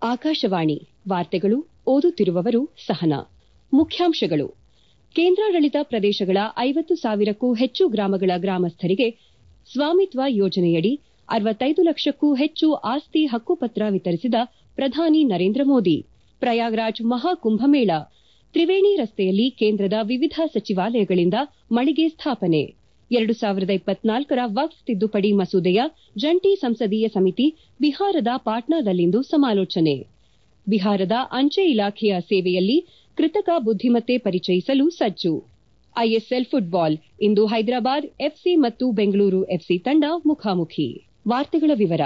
ಆಕಾಶವಾಣಿ ವಾರ್ತೆಗಳು ಓದುತ್ತಿರುವವರು ಸಹನಾ ಮುಖ್ಯಾಂಶಗಳು ಕೇಂದ್ರಾಡಳಿತ ಪ್ರದೇಶಗಳ ಐವತ್ತು ಸಾವಿರಕ್ಕೂ ಹೆಚ್ಚು ಗ್ರಾಮಗಳ ಗ್ರಾಮಸ್ಥರಿಗೆ ಸ್ವಾಮಿತ್ವ ಯೋಜನೆಯಡಿ ಅರವತ್ತೈದು ಲಕ್ಷಕ್ಕೂ ಹೆಚ್ಚು ಆಸ್ತಿ ಹಕ್ಕುಪತ್ರ ವಿತರಿಸಿದ ಪ್ರಧಾನಿ ನರೇಂದ್ರ ಮೋದಿ ಪ್ರಯಾಗ್ರಾಜ್ ಮಹಾಕುಂಭಮೇಳ ತ್ರಿವೇಣಿ ರಸ್ತೆಯಲ್ಲಿ ಕೇಂದ್ರದ ವಿವಿಧ ಸಚಿವಾಲಯಗಳಿಂದ ಮಳಿಗೆ ಸ್ಥಾಪನೆ ಎರಡು ಸಾವಿರದ ಇಪ್ಪತ್ನಾಲ್ಕರ ವಕ್ಫ್ ತಿದ್ದುಪಡಿ ಮಸೂದೆಯ ಜಂಟಿ ಸಂಸದೀಯ ಸಮಿತಿ ಬಿಹಾರದ ಪಾಟ್ನಾದಲ್ಲಿಂದು ಸಮಾಲೋಚನೆ ಬಿಹಾರದ ಅಂಚೆ ಇಲಾಖೆಯ ಸೇವೆಯಲ್ಲಿ ಕೃತಕ ಬುದ್ದಿಮತ್ತೆ ಪರಿಚಯಿಸಲು ಸಜ್ಜು ಐಎಸ್ಎಲ್ ಫುಟ್ಬಾಲ್ ಇಂದು ಹೈದರಾಬಾದ್ ಎಫ್ಸಿ ಮತ್ತು ಬೆಂಗಳೂರು ಎಫ್ಸಿ ತಂಡ ಮುಖಾಮುಖಿ ವಾರ್ತೆಗಳ ವಿವರ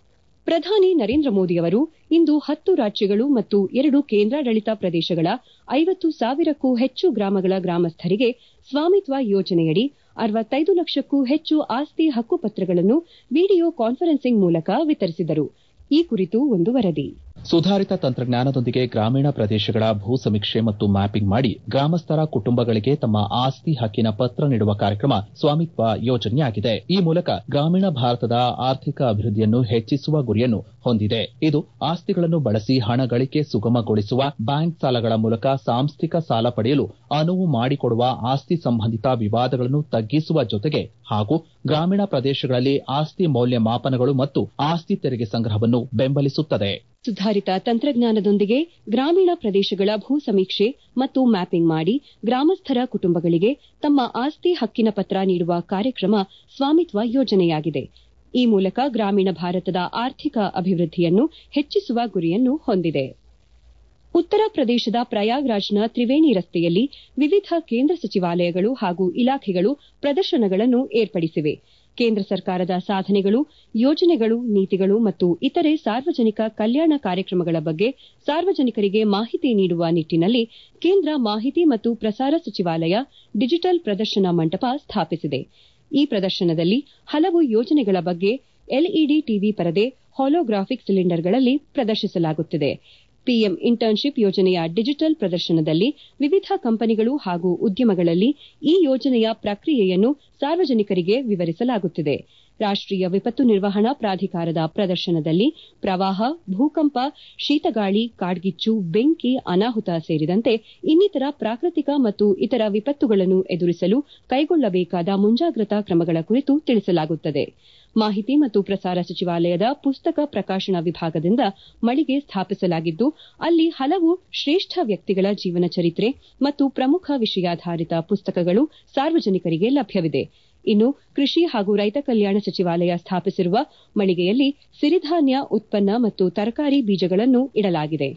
ಪ್ರಧಾನಿ ನರೇಂದ್ರ ಮೋದಿಯವರು ಇಂದು ಹತ್ತು ರಾಜ್ಯಗಳು ಮತ್ತು ಎರಡು ಕೇಂದ್ರಾಡಳಿತ ಪ್ರದೇಶಗಳ ಐವತ್ತು ಸಾವಿರಕ್ಕೂ ಹೆಚ್ಚು ಗ್ರಾಮಗಳ ಗ್ರಾಮಸ್ಥರಿಗೆ ಸ್ವಾಮಿತ್ವ ಯೋಜನೆಯಡಿ ಅರವತ್ತೈದು ಲಕ್ಷಕ್ಕೂ ಹೆಚ್ಚು ಆಸ್ತಿ ಹಕ್ಕುಪತ್ರಗಳನ್ನು ವಿಡಿಯೋ ಕಾನ್ಫರೆನ್ಸಿಂಗ್ ಮೂಲಕ ವಿತರಿಸಿದರು ಈ ಕುರಿತು ಒಂದು ವರದಿ ಸುಧಾರಿತ ತಂತ್ರಜ್ಞಾನದೊಂದಿಗೆ ಗ್ರಾಮೀಣ ಪ್ರದೇಶಗಳ ಭೂ ಸಮೀಕ್ಷೆ ಮತ್ತು ಮ್ಯಾಪಿಂಗ್ ಮಾಡಿ ಗ್ರಾಮಸ್ಥರ ಕುಟುಂಬಗಳಿಗೆ ತಮ್ಮ ಆಸ್ತಿ ಹಕ್ಕಿನ ಪತ್ರ ನೀಡುವ ಕಾರ್ಯಕ್ರಮ ಸ್ವಾಮಿತ್ವ ಯೋಜನೆಯಾಗಿದೆ ಈ ಮೂಲಕ ಗ್ರಾಮೀಣ ಭಾರತದ ಆರ್ಥಿಕ ಅಭಿವೃದ್ಧಿಯನ್ನು ಹೆಚ್ಚಿಸುವ ಗುರಿಯನ್ನು ಹೊಂದಿದೆ ಇದು ಆಸ್ತಿಗಳನ್ನು ಬಳಸಿ ಹಣ ಗಳಿಕೆ ಸುಗಮಗೊಳಿಸುವ ಬ್ಯಾಂಕ್ ಸಾಲಗಳ ಮೂಲಕ ಸಾಂಸ್ಥಿಕ ಸಾಲ ಪಡೆಯಲು ಅನುವು ಮಾಡಿಕೊಡುವ ಆಸ್ತಿ ಸಂಬಂಧಿತ ವಿವಾದಗಳನ್ನು ತಗ್ಗಿಸುವ ಜೊತೆಗೆ ಹಾಗೂ ಗ್ರಾಮೀಣ ಪ್ರದೇಶಗಳಲ್ಲಿ ಆಸ್ತಿ ಮೌಲ್ಯ ಮಾಪನಗಳು ಮತ್ತು ಆಸ್ತಿ ತೆರಿಗೆ ಸಂಗ್ರಹವನ್ನು ಬೆಂಬಲಿಸುತ್ತದೆ ಸುಧಾರಿತ ತಂತ್ರಜ್ಞಾನದೊಂದಿಗೆ ಗ್ರಾಮೀಣ ಪ್ರದೇಶಗಳ ಭೂ ಸಮೀಕ್ಷೆ ಮತ್ತು ಮ್ಯಾಪಿಂಗ್ ಮಾಡಿ ಗ್ರಾಮಸ್ಥರ ಕುಟುಂಬಗಳಿಗೆ ತಮ್ಮ ಆಸ್ತಿ ಹಕ್ಕಿನ ಪತ್ರ ನೀಡುವ ಕಾರ್ಯಕ್ರಮ ಸ್ವಾಮಿತ್ವ ಯೋಜನೆಯಾಗಿದೆ ಈ ಮೂಲಕ ಗ್ರಾಮೀಣ ಭಾರತದ ಆರ್ಥಿಕ ಅಭಿವೃದ್ಧಿಯನ್ನು ಹೆಚ್ಚಿಸುವ ಗುರಿಯನ್ನು ಹೊಂದಿದೆ ಉತ್ತರ ಪ್ರದೇಶದ ಪ್ರಯಾಗ್ರಾಜ್ನ ತ್ರಿವೇಣಿ ರಸ್ತೆಯಲ್ಲಿ ವಿವಿಧ ಕೇಂದ್ರ ಸಚಿವಾಲಯಗಳು ಹಾಗೂ ಇಲಾಖೆಗಳು ಪ್ರದರ್ಶನಗಳನ್ನು ಏರ್ಪಡಿಸಿವೆ ಕೇಂದ್ರ ಸರ್ಕಾರದ ಸಾಧನೆಗಳು ಯೋಜನೆಗಳು ನೀತಿಗಳು ಮತ್ತು ಇತರೆ ಸಾರ್ವಜನಿಕ ಕಲ್ಯಾಣ ಕಾರ್ಯಕ್ರಮಗಳ ಬಗ್ಗೆ ಸಾರ್ವಜನಿಕರಿಗೆ ಮಾಹಿತಿ ನೀಡುವ ನಿಟ್ಟನಲ್ಲಿ ಕೇಂದ್ರ ಮಾಹಿತಿ ಮತ್ತು ಪ್ರಸಾರ ಸಚಿವಾಲಯ ಡಿಜಿಟಲ್ ಪ್ರದರ್ಶನ ಮಂಟಪ ಸ್ಥಾಪಿಸಿದೆ ಈ ಪ್ರದರ್ಶನದಲ್ಲಿ ಹಲವು ಯೋಜನೆಗಳ ಬಗ್ಗೆ ಎಲ್ಇಡಿ ಟಿವಿ ಪರದೆ ಹಾಲೋಗ್ರಾಫಿಕ್ ಸಿಲಿಂಡರ್ಗಳಲ್ಲಿ ಪ್ರದರ್ಶಿಸಲಾಗುತ್ತಿದೆ ಪಿಎಂ ಇಂಟರ್ನ್ಶಿಪ್ ಯೋಜನೆಯ ಡಿಜಿಟಲ್ ಪ್ರದರ್ಶನದಲ್ಲಿ ವಿವಿಧ ಕಂಪನಿಗಳು ಹಾಗೂ ಉದ್ಯಮಗಳಲ್ಲಿ ಈ ಯೋಜನೆಯ ಪ್ರಕ್ರಿಯೆಯನ್ನು ಸಾರ್ವಜನಿಕರಿಗೆ ವಿವರಿಸಲಾಗುತ್ತಿದೆ ರಾಷ್ಟೀಯ ವಿಪತ್ತು ನಿರ್ವಹಣಾ ಪ್ರಾಧಿಕಾರದ ಪ್ರದರ್ಶನದಲ್ಲಿ ಪ್ರವಾಹ ಭೂಕಂಪ ಶೀತಗಾಳಿ ಕಾಡ್ಗಿಚ್ಚು ಬೆಂಕಿ ಅನಾಹುತ ಸೇರಿದಂತೆ ಇನ್ನಿತರ ಪ್ರಾಕೃತಿಕ ಮತ್ತು ಇತರ ವಿಪತ್ತುಗಳನ್ನು ಎದುರಿಸಲು ಕೈಗೊಳ್ಳಬೇಕಾದ ಮುಂಜಾಗ್ರತಾ ಕ್ರಮಗಳ ಕುರಿತು ತಿಳಿಸಲಾಗುತ್ತದೆ ಮಾಹಿತಿ ಮತ್ತು ಪ್ರಸಾರ ಸಚಿವಾಲಯದ ಪುಸ್ತಕ ಪ್ರಕಾಶನ ವಿಭಾಗದಿಂದ ಮಳಿಗೆ ಸ್ಥಾಪಿಸಲಾಗಿದ್ದು ಅಲ್ಲಿ ಹಲವು ಶ್ರೇಷ್ಠ ವ್ಯಕ್ತಿಗಳ ಜೀವನ ಚರಿತ್ರೆ ಮತ್ತು ಪ್ರಮುಖ ವಿಷಯಾಧಾರಿತ ಪುಸ್ತಕಗಳು ಸಾರ್ವಜನಿಕರಿಗೆ ಲಭ್ಯವಿದೆ ಇನ್ನು ಕೃಷಿ ಹಾಗೂ ರೈತ ಕಲ್ಯಾಣ ಸಚಿವಾಲಯ ಸ್ಥಾಪಿಸಿರುವ ಮಳಿಗೆಯಲ್ಲಿ ಸಿರಿಧಾನ್ಯ ಉತ್ಪನ್ನ ಮತ್ತು ತರಕಾರಿ ಬೀಜಗಳನ್ನು ಇಡಲಾಗಿದೆ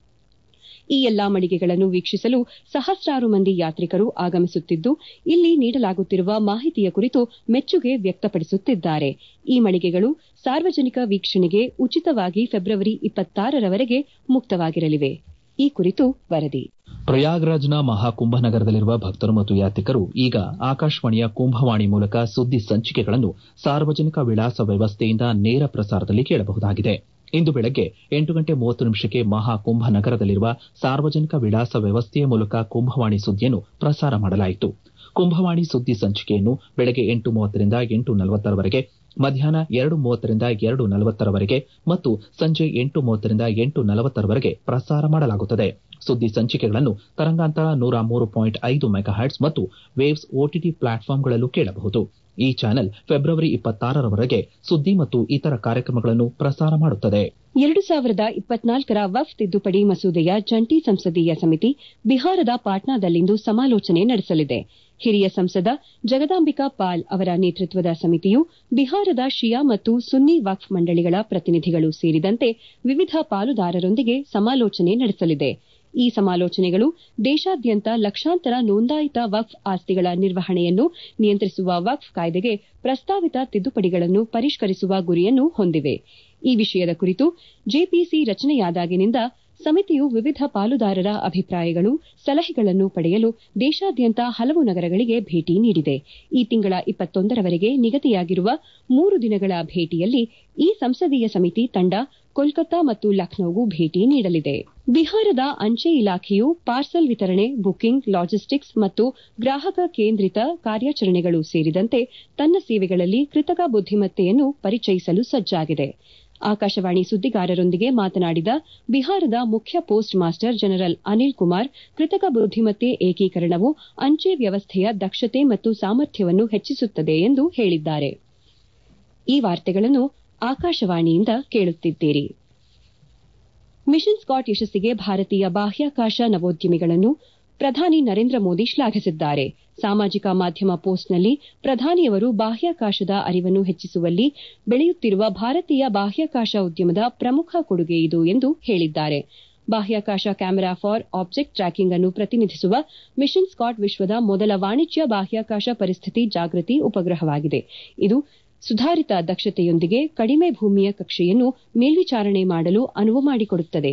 ಈ ಎಲ್ಲಾ ಮಳಿಗೆಗಳನ್ನು ವೀಕ್ಷಿಸಲು ಸಹಸ್ರಾರು ಮಂದಿ ಯಾತ್ರಿಕರು ಆಗಮಿಸುತ್ತಿದ್ದು ಇಲ್ಲಿ ನೀಡಲಾಗುತ್ತಿರುವ ಮಾಹಿತಿಯ ಕುರಿತು ಮೆಚ್ಚುಗೆ ವ್ಯಕ್ತಪಡಿಸುತ್ತಿದ್ದಾರೆ ಈ ಮಳಿಗೆಗಳು ಸಾರ್ವಜನಿಕ ವೀಕ್ಷಣೆಗೆ ಉಚಿತವಾಗಿ ಫೆಬ್ರವರಿ ಇಪ್ಪತ್ತಾರರವರೆಗೆ ಮುಕ್ತವಾಗಿರಲಿವೆ ಈ ಕುರಿತು ವರದಿ ಪ್ರಯಾಗ್ರಾಜ್ನ ಮಹಾಕುಂಭನಗರದಲ್ಲಿರುವ ಭಕ್ತರು ಮತ್ತು ಯಾತ್ರಿಕರು ಈಗ ಆಕಾಶವಾಣಿಯ ಕುಂಭವಾಣಿ ಮೂಲಕ ಸುದ್ದಿ ಸಂಚಿಕೆಗಳನ್ನು ಸಾರ್ವಜನಿಕ ವಿಳಾಸ ವ್ಯವಸ್ಥೆಯಿಂದ ನೇರ ಪ್ರಸಾರದಲ್ಲಿ ಕೇಳಬಹುದಾಗಿದೆ ಇಂದು ಬೆಳಗ್ಗೆ ಎಂಟು ಗಂಟೆ ಮೂವತ್ತು ನಿಮಿಷಕ್ಕೆ ಮಹಾಕುಂಭ ನಗರದಲ್ಲಿರುವ ಸಾರ್ವಜನಿಕ ವಿಳಾಸ ವ್ಯವಸ್ಥೆಯ ಮೂಲಕ ಕುಂಭವಾಣಿ ಸುದ್ದಿಯನ್ನು ಪ್ರಸಾರ ಮಾಡಲಾಯಿತು ಕುಂಭವಾಣಿ ಸುದ್ದಿ ಸಂಚಿಕೆಯನ್ನು ಬೆಳಗ್ಗೆ ಎಂಟು ಮೂವತ್ತರಿಂದ ಎಂಟು ನಲವತ್ತರವರೆಗೆ ಮಧ್ಯಾಹ್ನ ಎರಡು ಮೂವತ್ತರಿಂದ ಎರಡು ನಲವತ್ತರವರೆಗೆ ಮತ್ತು ಸಂಜೆ ಎಂಟು ಮೂವತ್ತರಿಂದ ಎಂಟು ನಲವತ್ತರವರೆಗೆ ಪ್ರಸಾರ ಮಾಡಲಾಗುತ್ತದೆ ಸುದ್ದಿ ಸಂಚಿಕೆಗಳನ್ನು ತರಂಗಾಂತರ ನೂರ ಮೂರು ಪಾಯಿಂಟ್ ಐದು ಮೆಗಾಹರ್ಟ್ಸ್ ಮತ್ತು ವೇವ್ಸ್ ಓಟಿಟಿ ಪ್ಲಾಟ್ಫಾರ್ಮ್ಗಳಲ್ಲೂ ಕೇಳಬಹುದು ಈ ಚಾನೆಲ್ ಫೆಬ್ರವರಿ ಇಪ್ಪತ್ತಾರರವರೆಗೆ ಸುದ್ದಿ ಮತ್ತು ಇತರ ಕಾರ್ಯಕ್ರಮಗಳನ್ನು ಪ್ರಸಾರ ಮಾಡುತ್ತದೆ ಎರಡು ಸಾವಿರದ ಇಪ್ಪತ್ನಾಲ್ಕರ ವಕ್ಫ್ ತಿದ್ದುಪಡಿ ಮಸೂದೆಯ ಜಂಟಿ ಸಂಸದೀಯ ಸಮಿತಿ ಬಿಹಾರದ ಪಾಟ್ನಾದಲ್ಲಿಂದು ಸಮಾಲೋಚನೆ ನಡೆಸಲಿದೆ ಹಿರಿಯ ಸಂಸದ ಜಗದಾಂಬಿಕಾ ಪಾಲ್ ಅವರ ನೇತೃತ್ವದ ಸಮಿತಿಯು ಬಿಹಾರದ ಶಿಯಾ ಮತ್ತು ಸುನ್ನಿ ವಕ್ಫ್ ಮಂಡಳಿಗಳ ಪ್ರತಿನಿಧಿಗಳು ಸೇರಿದಂತೆ ವಿವಿಧ ಪಾಲುದಾರರೊಂದಿಗೆ ಸಮಾಲೋಚನೆ ನಡೆಸಲಿದೆ ಈ ಸಮಾಲೋಚನೆಗಳು ದೇಶಾದ್ಯಂತ ಲಕ್ಷಾಂತರ ನೋಂದಾಯಿತ ವಕ್ಫ್ ಆಸ್ತಿಗಳ ನಿರ್ವಹಣೆಯನ್ನು ನಿಯಂತ್ರಿಸುವ ವಕ್ಫ್ ಕಾಯ್ದೆಗೆ ಪ್ರಸ್ತಾವಿತ ತಿದ್ದುಪಡಿಗಳನ್ನು ಪರಿಷ್ಕರಿಸುವ ಗುರಿಯನ್ನು ಹೊಂದಿವೆ ಈ ವಿಷಯದ ಕುರಿತು ಜೆಪಿಸಿ ರಚನೆಯಾದಾಗಿನಿಂದ ಸಮಿತಿಯು ವಿವಿಧ ಪಾಲುದಾರರ ಅಭಿಪ್ರಾಯಗಳು ಸಲಹೆಗಳನ್ನು ಪಡೆಯಲು ದೇಶಾದ್ಯಂತ ಹಲವು ನಗರಗಳಿಗೆ ಭೇಟಿ ನೀಡಿದೆ ಈ ತಿಂಗಳ ಇಪ್ಪತ್ತೊಂದರವರೆಗೆ ನಿಗದಿಯಾಗಿರುವ ಮೂರು ದಿನಗಳ ಭೇಟಿಯಲ್ಲಿ ಈ ಸಂಸದೀಯ ಸಮಿತಿ ತಂಡ ಕೋಲ್ಕತ್ತಾ ಮತ್ತು ಲಖನೌಗೂ ಭೇಟಿ ನೀಡಲಿದೆ ಬಿಹಾರದ ಅಂಚೆ ಇಲಾಖೆಯು ಪಾರ್ಸಲ್ ವಿತರಣೆ ಬುಕಿಂಗ್ ಲಾಜಿಸ್ಟಿಕ್ಸ್ ಮತ್ತು ಗ್ರಾಹಕ ಕೇಂದ್ರಿತ ಕಾರ್ಯಾಚರಣೆಗಳು ಸೇರಿದಂತೆ ತನ್ನ ಸೇವೆಗಳಲ್ಲಿ ಕೃತಕ ಬುದ್ದಿಮತ್ತೆಯನ್ನು ಪರಿಚಯಿಸಲು ಸಜ್ಜಾಗಿದೆ ಆಕಾಶವಾಣಿ ಸುದ್ದಿಗಾರರೊಂದಿಗೆ ಮಾತನಾಡಿದ ಬಿಹಾರದ ಮುಖ್ಯ post master general Anil Kumar ಕೃತಕ ಬುದ್ದಿಮತ್ತೆ ಏಕೀಕರಣವು ಅಂಚೆ ವ್ಯವಸ್ಥೆಯ ದಕ್ಷತೆ ಮತ್ತು ಸಾಮರ್ಥ್ಯವನ್ನು ಹೆಚ್ಚಿಸುತ್ತದೆ ಎಂದು ಹೇಳಿದ್ದಾರೆ ಈ ವಾರ್ತೆಗಳನ್ನು ಆಕಾಶವಾಣಿಯಿಂದ ಕೇಳುತ್ತಿದ್ದೀರಿ ಮಿಷನ್ ಸ್ಕಾಟ್ ಯಶಸ್ಸಿಗೆ ಭಾರತೀಯ ಬಾಹ್ಯಾಕಾಶ ನವೋದ್ಯಮಿಗಳನ್ನು ಪ್ರಧಾನಿ ನರೇಂದ್ರ ಮೋದಿ ಶ್ಲಾಘಿಸಿದ್ದಾರೆ ಸಾಮಾಜಿಕ ಮಾಧ್ಯಮ ಪೋಸ್ಟ್ನಲ್ಲಿ ಪ್ರಧಾನಿಯವರು ಬಾಹ್ಯಾಕಾಶದ ಅರಿವನ್ನು ಹೆಚ್ಚಿಸುವಲ್ಲಿ ಬೆಳೆಯುತ್ತಿರುವ ಭಾರತೀಯ ಬಾಹ್ಯಾಕಾಶ ಉದ್ಯಮದ ಪ್ರಮುಖ ಕೊಡುಗೆ ಇದು ಎಂದು ಹೇಳಿದ್ದಾರೆ ಬಾಹ್ಯಾಕಾಶ ಕ್ಯಾಮೆರಾ ಫಾರ್ ಆಬ್ಜೆಕ್ಟ್ ಟ್ರ್ಯಾಕಿಂಗ್ ಅನ್ನು ಪ್ರತಿನಿಧಿಸುವ ಮಿಷನ್ ಸ್ಕಾಟ್ ವಿಶ್ವದ ಮೊದಲ ವಾಣಿಜ್ಯ ಬಾಹ್ಯಾಕಾಶ ಪರಿಸ್ಥಿತಿ ಜಾಗೃತಿ ಉಪಗ್ರಹವಾಗಿದೆ ಇದು ಸುಧಾರಿತ ದಕ್ಷತೆಯೊಂದಿಗೆ ಕಡಿಮೆ ಭೂಮಿಯ ಕಕ್ಷೆಯನ್ನು ಮೇಲ್ವಿಚಾರಣೆ ಮಾಡಲು ಅನುವು ಮಾಡಿಕೊಡುತ್ತದೆ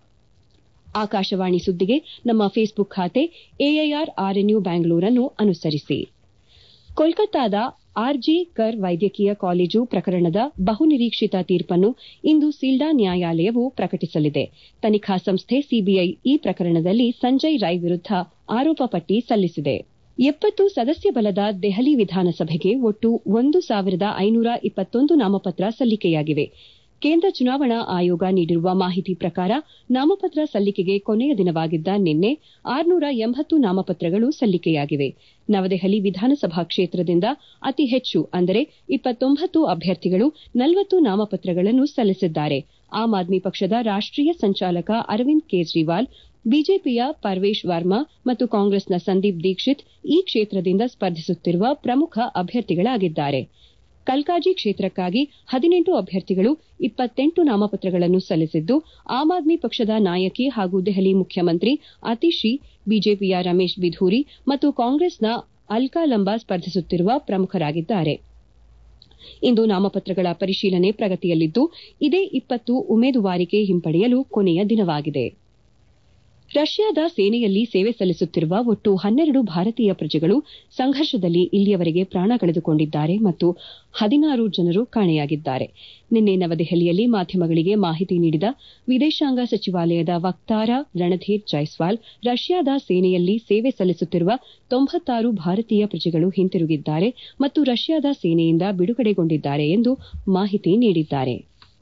ಆಕಾಶವಾಣಿ ಸುದ್ದಿಗೆ ನಮ್ಮ ಫೇಸ್ಬುಕ್ ಖಾತೆ ಎಐಆರ್ ಆರ್ಎನ್ಯು ಬ್ಯಾಂಗ್ಳೂರನ್ನು ಅನುಸರಿಸಿ ಕೋಲ್ಕತ್ತಾದ ಆರ್ಜಿ ಕರ್ ವೈದ್ಯಕೀಯ ಕಾಲೇಜು ಪ್ರಕರಣದ ಬಹುನಿರೀಕ್ಷಿತ ತೀರ್ಪನ್ನು ಇಂದು ಸೀಲ್ಡಾ ನ್ಯಾಯಾಲಯವು ಪ್ರಕಟಿಸಲಿದೆ ತನಿಖಾ ಸಂಸ್ಥೆ ಸಿಬಿಐ ಈ ಪ್ರಕರಣದಲ್ಲಿ ಸಂಜಯ್ ರೈ ವಿರುದ್ದ ಆರೋಪ ಪಟ್ಟಿ ಸಲ್ಲಿಸಿದೆ ಎಪ್ಪತ್ತು ಸದಸ್ಯ ಬಲದ ದೆಹಲಿ ವಿಧಾನಸಭೆಗೆ ಒಟ್ಟು ಒಂದು ಸಾವಿರದ ಐನೂರ ಇಪ್ಪತ್ತೊಂದು ನಾಮಪತ್ರ ಸಲ್ಲಿಕೆಯಾಗಿವೆ ಕೇಂದ್ರ ಚುನಾವಣಾ ಆಯೋಗ ನೀಡಿರುವ ಮಾಹಿತಿ ಪ್ರಕಾರ ನಾಮಪತ್ರ ಸಲ್ಲಿಕೆಗೆ ಕೊನೆಯ ದಿನವಾಗಿದ್ದ ನಿನ್ನೆ ಆರುನೂರ ಎಂಬತ್ತು ನಾಮಪತ್ರಗಳು ಸಲ್ಲಿಕೆಯಾಗಿವೆ ನವದೆಹಲಿ ವಿಧಾನಸಭಾ ಕ್ಷೇತ್ರದಿಂದ ಅತಿ ಹೆಚ್ಚು ಅಂದರೆ ಇಪ್ಪತ್ತೊಂಬತ್ತು ಅಭ್ಯರ್ಥಿಗಳು ನಲವತ್ತು ನಾಮಪತ್ರಗಳನ್ನು ಸಲ್ಲಿಸಿದ್ದಾರೆ ಆಮ್ ಆದ್ಮಿ ಪಕ್ಷದ ರಾಷ್ಟೀಯ ಸಂಚಾಲಕ ಅರವಿಂದ್ ಕೇಜ್ರಿವಾಲ್ ಬಿಜೆಪಿಯ ಪರ್ವೇಶ್ ವರ್ಮಾ ಮತ್ತು ಕಾಂಗ್ರೆಸ್ನ ಸಂದೀಪ್ ದೀಕ್ಷಿತ್ ಈ ಕ್ಷೇತ್ರದಿಂದ ಸ್ಪರ್ಧಿಸುತ್ತಿರುವ ಪ್ರಮುಖ ಅಭ್ಯರ್ಥಿಗಳಾಗಿದ್ದಾರೆ ಕಲ್ಕಾಜಿ ಕ್ಷೇತ್ರಕ್ಕಾಗಿ ಹದಿನೆಂಟು ಅಭ್ಯರ್ಥಿಗಳು ಇಪ್ಪತ್ತೆಂಟು ನಾಮಪತ್ರಗಳನ್ನು ಸಲ್ಲಿಸಿದ್ದು ಆಮ್ ಆದ್ಮಿ ಪಕ್ಷದ ನಾಯಕಿ ಹಾಗೂ ದೆಹಲಿ ಮುಖ್ಯಮಂತ್ರಿ ಅತಿಶಿ ಬಿಜೆಪಿಯ ರಮೇಶ್ ಬಿಧೂರಿ ಮತ್ತು ಕಾಂಗ್ರೆಸ್ನ ಅಲ್ಕಾ ಲಂಬಾ ಸ್ಪರ್ಧಿಸುತ್ತಿರುವ ಪ್ರಮುಖರಾಗಿದ್ದಾರೆ ಇಂದು ನಾಮಪತ್ರಗಳ ಪರಿಶೀಲನೆ ಪ್ರಗತಿಯಲ್ಲಿದ್ದು ಇದೇ ಇಪ್ಪತ್ತು ಉಮೇದುವಾರಿಕೆ ಹಿಂಪಡೆಯಲು ಕೊನೆಯ ದಿನವಾಗಿದೆ ರಷ್ಯಾದ ಸೇನೆಯಲ್ಲಿ ಸೇವೆ ಸಲ್ಲಿಸುತ್ತಿರುವ ಒಟ್ಟು ಹನ್ನೆರಡು ಭಾರತೀಯ ಪ್ರಜೆಗಳು ಸಂಘರ್ಷದಲ್ಲಿ ಇಲ್ಲಿಯವರೆಗೆ ಪ್ರಾಣ ಕಳೆದುಕೊಂಡಿದ್ದಾರೆ ಮತ್ತು ಹದಿನಾರು ಜನರು ಕಾಣೆಯಾಗಿದ್ದಾರೆ ನಿನ್ನೆ ನವದೆಹಲಿಯಲ್ಲಿ ಮಾಧ್ಯಮಗಳಿಗೆ ಮಾಹಿತಿ ನೀಡಿದ ವಿದೇಶಾಂಗ ಸಚಿವಾಲಯದ ವಕ್ತಾರ ರಣಧೀರ್ ಜೈಸ್ವಾಲ್ ರಷ್ಯಾದ ಸೇನೆಯಲ್ಲಿ ಸೇವೆ ಸಲ್ಲಿಸುತ್ತಿರುವ ತೊಂಬತ್ತಾರು ಭಾರತೀಯ ಪ್ರಜೆಗಳು ಹಿಂತಿರುಗಿದ್ದಾರೆ ಮತ್ತು ರಷ್ಯಾದ ಸೇನೆಯಿಂದ ಬಿಡುಗಡೆಗೊಂಡಿದ್ದಾರೆ ಎಂದು ಮಾಹಿತಿ ನೀಡಿದ್ದಾರೆ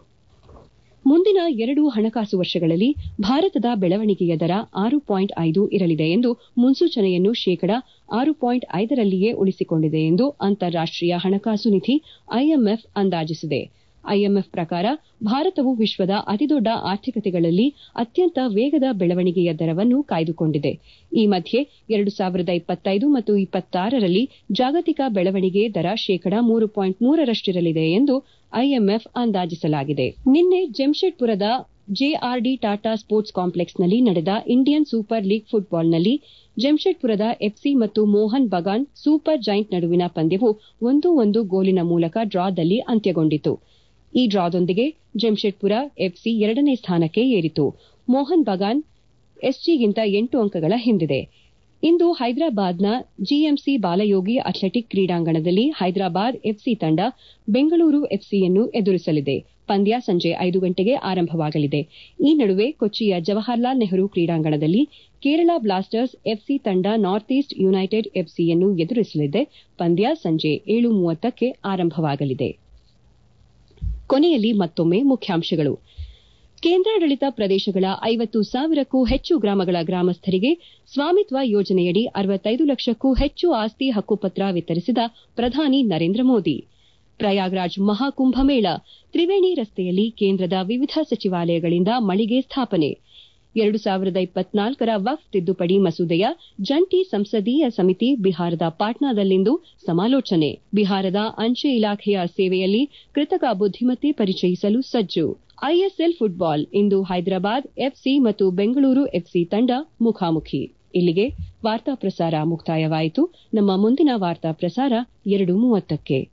ಮುಂದಿನ ಎರಡು ಹಣಕಾಸು ವರ್ಷಗಳಲ್ಲಿ ಭಾರತದ ಬೆಳವಣಿಗೆಯ ದರ ಆರು ಪಾಯಿಂಟ್ ಐದು ಇರಲಿದೆ ಎಂದು ಮುನ್ಸೂಚನೆಯನ್ನು ಶೇಕಡ ಆರು ಪಾಯಿಂಟ್ ಐದರಲ್ಲಿಯೇ ಉಳಿಸಿಕೊಂಡಿದೆ ಎಂದು ಅಂತಾರಾಷ್ಟೀಯ ಹಣಕಾಸು ನಿಧಿ ಐಎಂಎಫ್ ಅಂದಾಜಿಸಿದೆ ಐಎಂಎಫ್ ಪ್ರಕಾರ ಭಾರತವು ವಿಶ್ವದ ಅತಿದೊಡ್ಡ ಆರ್ಥಿಕತೆಗಳಲ್ಲಿ ಅತ್ಯಂತ ವೇಗದ ಬೆಳವಣಿಗೆಯ ದರವನ್ನು ಕಾಯ್ದುಕೊಂಡಿದೆ ಈ ಮಧ್ಯೆ ಎರಡು ಸಾವಿರದ ಇಪ್ಪತ್ತೈದು ಮತ್ತು ಇಪ್ಪತ್ತಾರರಲ್ಲಿ ಜಾಗತಿಕ ಬೆಳವಣಿಗೆ ದರ ಶೇಕಡ ಮೂರು ಪಾಯಿಂಟ್ ಮೂರರಷ್ಟಿರಲಿದೆ ಎಂದು ಐಎಂಎಫ್ ಅಂದಾಜಿಸಲಾಗಿದೆ ನಿನ್ನೆ ಜೆಮ್ಶೆಡ್ಪುರದ ಜೆಆರ್ಡಿ ಟಾಟಾ ಸ್ಪೋರ್ಟ್ಸ್ ಕಾಂಪ್ಲೆಕ್ಸ್ನಲ್ಲಿ ನಡೆದ ಇಂಡಿಯನ್ ಸೂಪರ್ ಲೀಗ್ ಫುಟ್ಬಾಲ್ನಲ್ಲಿ ಜೆಮ್ಶೆಡ್ಪುರದ ಎಫ್ಸಿ ಮತ್ತು ಮೋಹನ್ ಬಗಾನ್ ಸೂಪರ್ ಜೈಂಟ್ ನಡುವಿನ ಪಂದ್ಯವು ಒಂದು ಒಂದು ಗೋಲಿನ ಮೂಲಕ ಡ್ರಾದಲ್ಲಿ ಅಂತ್ಯಗೊಂಡಿತು ಈ ಡ್ರಾದೊಂದಿಗೆ ಜೆಮ್ಶೆಡ್ಪುರ ಎಫ್ಸಿ ಎರಡನೇ ಸ್ಥಾನಕ್ಕೆ ಏರಿತು ಮೋಹನ್ ಬಗಾನ್ ಎಸ್ಜಿಗಿಂತ ಎಂಟು ಅಂಕಗಳ ಹಿಂದಿದೆ ಇಂದು ಹೈದರಾಬಾದ್ನ ಜಿಎಂಸಿ ಬಾಲಯೋಗಿ ಅಥ್ಲೆಟಿಕ್ ಕ್ರೀಡಾಂಗಣದಲ್ಲಿ ಹೈದರಾಬಾದ್ ಎಫ್ಸಿ ತಂಡ ಬೆಂಗಳೂರು ಎಫ್ಸಿಯನ್ನು ಎದುರಿಸಲಿದೆ ಪಂದ್ಯ ಸಂಜೆ ಐದು ಗಂಟೆಗೆ ಆರಂಭವಾಗಲಿದೆ ಈ ನಡುವೆ ಕೊಚ್ಚಿಯ ಜವಾಹರ್ಲಾಲ್ ನೆಹರು ಕ್ರೀಡಾಂಗಣದಲ್ಲಿ ಕೇರಳ ಬ್ಲಾಸ್ಟರ್ಸ್ ಎಫ್ಸಿ ತಂಡ ನಾರ್ತ್ ಈಸ್ಟ್ ಯುನೈಟೆಡ್ ಎಫ್ಸಿಯನ್ನು ಎದುರಿಸಲಿದೆ ಪಂದ್ಯ ಸಂಜೆ ಏಳು ಮೂವತ್ತಕ್ಕೆ ಆರಂಭವಾಗಲಿದೆ ಕೊನೆಯಲ್ಲಿ ಮತ್ತೊಮ್ಮೆ ಮುಖ್ಯಾಂಶಗಳು ಕೇಂದ್ರಾಡಳಿತ ಪ್ರದೇಶಗಳ ಐವತ್ತು ಸಾವಿರಕ್ಕೂ ಹೆಚ್ಚು ಗ್ರಾಮಗಳ ಗ್ರಾಮಸ್ಥರಿಗೆ ಸ್ವಾಮಿತ್ವ ಯೋಜನೆಯಡಿ ಅರವತ್ತೈದು ಲಕ್ಷಕ್ಕೂ ಹೆಚ್ಚು ಆಸ್ತಿ ಹಕ್ಕುಪತ್ರ ವಿತರಿಸಿದ ಪ್ರಧಾನಿ ನರೇಂದ್ರ ಮೋದಿ ಪ್ರಯಾಗ್ರಾಜ್ ಮಹಾಕುಂಭಮೇಳ ತ್ರಿವೇಣಿ ರಸ್ತೆಯಲ್ಲಿ ಕೇಂದ್ರದ ವಿವಿಧ ಸಚಿವಾಲಯಗಳಿಂದ ಮಳಿಗೆ ಸ್ಥಾಪನೆ ಎರಡು ಸಾವಿರದ ಇಪ್ಪತ್ನಾಲ್ಕರ ವಕ್ಫ್ ತಿದ್ದುಪಡಿ ಮಸೂದೆಯ ಜಂಟಿ ಸಂಸದೀಯ ಸಮಿತಿ ಬಿಹಾರದ ಪಾಟ್ನಾದಲ್ಲಿಂದು ಸಮಾಲೋಚನೆ ಬಿಹಾರದ ಅಂಚೆ ಇಲಾಖೆಯ ಸೇವೆಯಲ್ಲಿ ಕೃತಕ ಬುದ್ದಿಮತ್ತೆ ಪರಿಚಯಿಸಲು ಸಜ್ಜು ಐಎಸ್ಎಲ್ ಫುಟ್ಬಾಲ್ ಇಂದು ಹೈದರಾಬಾದ್ ಎಫ್ಸಿ ಮತ್ತು ಬೆಂಗಳೂರು ಎಫ್ಸಿ ತಂಡ ಮುಖಾಮುಖಿ ಇಲ್ಲಿಗೆ ವಾರ್ತಾ ಪ್ರಸಾರ ಮುಕ್ತಾಯವಾಯಿತು ನಮ್ಮ ಮುಂದಿನ ವಾರ್ತಾ ಪ್ರಸಾರ ಎರಡು ಮೂವತ್ತಕ್ಕೆ